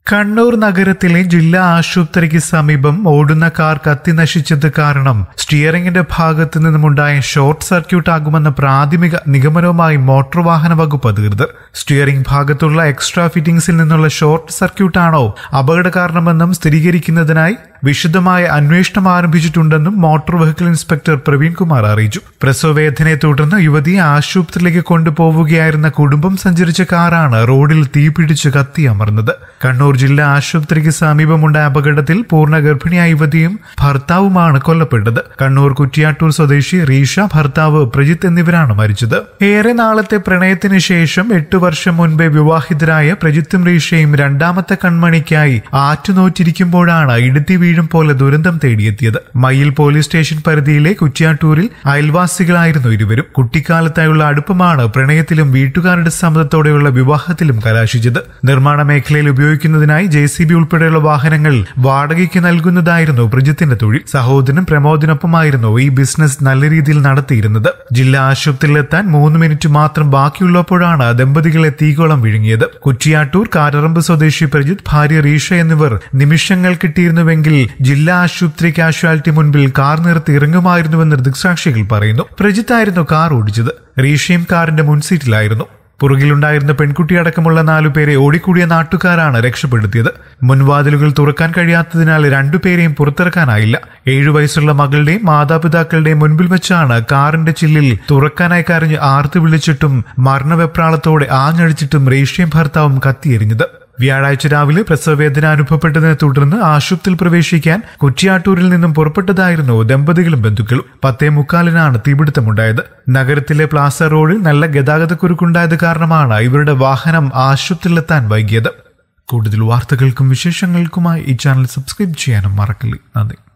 കണ്ണൂർ നഗരത്തിലെ ജില്ലാ ആശുപത്രിക്ക് സമീപം ഓടുന്ന കാർ കത്തി നശിച്ചത് കാരണം സ്റ്റിയറിംഗിന്റെ ഭാഗത്തു നിന്നുമുണ്ടായ ഷോർട്ട് സർക്യൂട്ട് ആകുമെന്ന പ്രാഥമിക നിഗമനവുമായി മോട്ടോർ വാഹന വകുപ്പ് അധികൃതർ സ്റ്റിയറിംഗ് ഭാഗത്തുള്ള എക്സ്ട്രാ ഫിറ്റിംഗ്സിൽ നിന്നുള്ള ഷോർട്ട് സർക്യൂട്ടാണോ അപകട കാരണമെന്നും സ്ഥിരീകരിക്കുന്നതിനായി വിശദമായ അന്വേഷണം ആരംഭിച്ചിട്ടുണ്ടെന്നും motor vehicle inspector Praveen Kumar അറിയിച്ചു പ്രസവവേദനയെ തുടർന്ന് യുവതിയെ ആശുപത്രിയിലേക്ക് കൊണ്ടുപോവുകയായിരുന്ന കുടുംബം സഞ്ചരിച്ച കാറാണ് റോഡിൽ തീപിടിച്ച് കത്തി അമർന്നത് കണ്ണൂർ ജില്ലാ ആശുപത്രിക്ക് സമീപമുണ്ടായ അപകടത്തിൽ പൂർണ്ണ ഗർഭിണിയായ യുവതിയും ഭർത്താവുമാണ് കൊല്ലപ്പെട്ടത് കണ്ണൂർ കുറ്റിയാട്ടൂർ സ്വദേശി റീഷ ഭർത്താവ് പ്രജിത്ത് എന്നിവരാണ് മരിച്ചത് ഏറെ നാളത്തെ പ്രണയത്തിന് ശേഷം എട്ടു വർഷം മുൻപേ വിവാഹിതരായ പ്രജിത്തും റീഷയും രണ്ടാമത്തെ കൺമണിക്കായി ആറ്റുനോറ്റിരിക്കുമ്പോഴാണ് ഇടുത്തി വീഴും പോലെ ദുരന്തം തേടിയെത്തിയത് മയിൽ പോലീസ് സ്റ്റേഷൻ പരിധിയിലെ കുറ്റ്യാട്ടൂരിൽ അയൽവാസികളായിരുന്നു ഇരുവരും കുട്ടിക്കാലത്തായുള്ള അടുപ്പമാണ് പ്രണയത്തിലും വീട്ടുകാരുടെ സമ്മതത്തോടെയുള്ള വിവാഹത്തിലും കലാശിച്ചത് നിർമ്മാണ മേഖലയിൽ ഉപയോഗിക്കുന്നതിനായി ജെ സി ബി ഉൾപ്പെടെയുള്ള വാഹനങ്ങൾ വാടകയ്ക്ക് നൽകുന്നതായിരുന്നു പ്രജിത്തിന്റെ തൊഴിൽ സഹോദരനും പ്രമോദിനൊപ്പമായിരുന്നു ഈ ബിസിനസ് നല്ല രീതിയിൽ നടത്തിയിരുന്നത് ജില്ലാ ആശുപത്രിയിലെത്താൻ മൂന്ന് മിനിറ്റ് മാത്രം ബാക്കിയുള്ളപ്പോഴാണ് ദമ്പതികളെ തീകോളം വിഴുങ്ങിയത് കുറ്റിയാട്ടൂർ കാരറമ്പ് സ്വദേശി പ്രജിത്ത് ഭാര്യ റീഷ എന്നിവർ നിമിഷങ്ങൾ കിട്ടിയിരുന്നുവെങ്കിൽ ജില്ലാ ആശുപത്രി കാഷ്വാലിറ്റി മുൻപിൽ കാർ നിർത്തി ഇറങ്ങുമായിരുന്നുവെന്ന് ദൃക്സാക്ഷികൾ പറയുന്നു പ്രജിത്തായിരുന്നു കാർ ഓടിച്ചത് റീഷയും കാറിന്റെ മുൻസീറ്റിലായിരുന്നു പുറകിലുണ്ടായിരുന്ന പെൺകുട്ടിയടക്കമുള്ള നാലുപേരെ ഓടിക്കൂടിയ നാട്ടുകാരാണ് രക്ഷപ്പെടുത്തിയത് മുൻവാതിലുകൾ തുറക്കാൻ കഴിയാത്തതിനാൽ രണ്ടുപേരെയും പുറത്തിറക്കാനായില്ല ഏഴു വയസ്സുള്ള മകളുടെയും മാതാപിതാക്കളുടെയും മുൻപിൽ വെച്ചാണ് കാറിന്റെ ചില്ലിൽ തുറക്കാനായി കരഞ്ഞ് ആർത്തു വിളിച്ചിട്ടും മരണവെപ്രാളത്തോടെ ആഞ്ഞടിച്ചിട്ടും റേഷ്യയും ഭർത്താവും കത്തിയെറിഞ്ഞത് വ്യാഴാഴ്ച രാവിലെ പ്രസവവേദന അനുഭവപ്പെട്ടതിനെ തുടർന്ന് ആശുപത്രിയിൽ പ്രവേശിക്കാൻ കുറ്റിയാട്ടൂരിൽ നിന്നും പുറപ്പെട്ടതായിരുന്നു ദമ്പതികളും ബന്ധുക്കളും പത്തേ മുക്കാലിനാണ് തീപിടുത്തമുണ്ടായത് നഗരത്തിലെ പ്ലാസ റോഡിൽ നല്ല ഗതാഗതക്കുരുക്കുണ്ടായത് കാരണമാണ് ഇവരുടെ വാഹനം ആശുപത്രിയിലെത്താൻ വൈകിയത് കൂടുതൽ വാർത്തകൾക്കും വിശേഷങ്ങൾക്കുമായി ഈ ചാനൽ സബ്സ്ക്രൈബ് ചെയ്യാനും മറക്കില്ല നന്ദി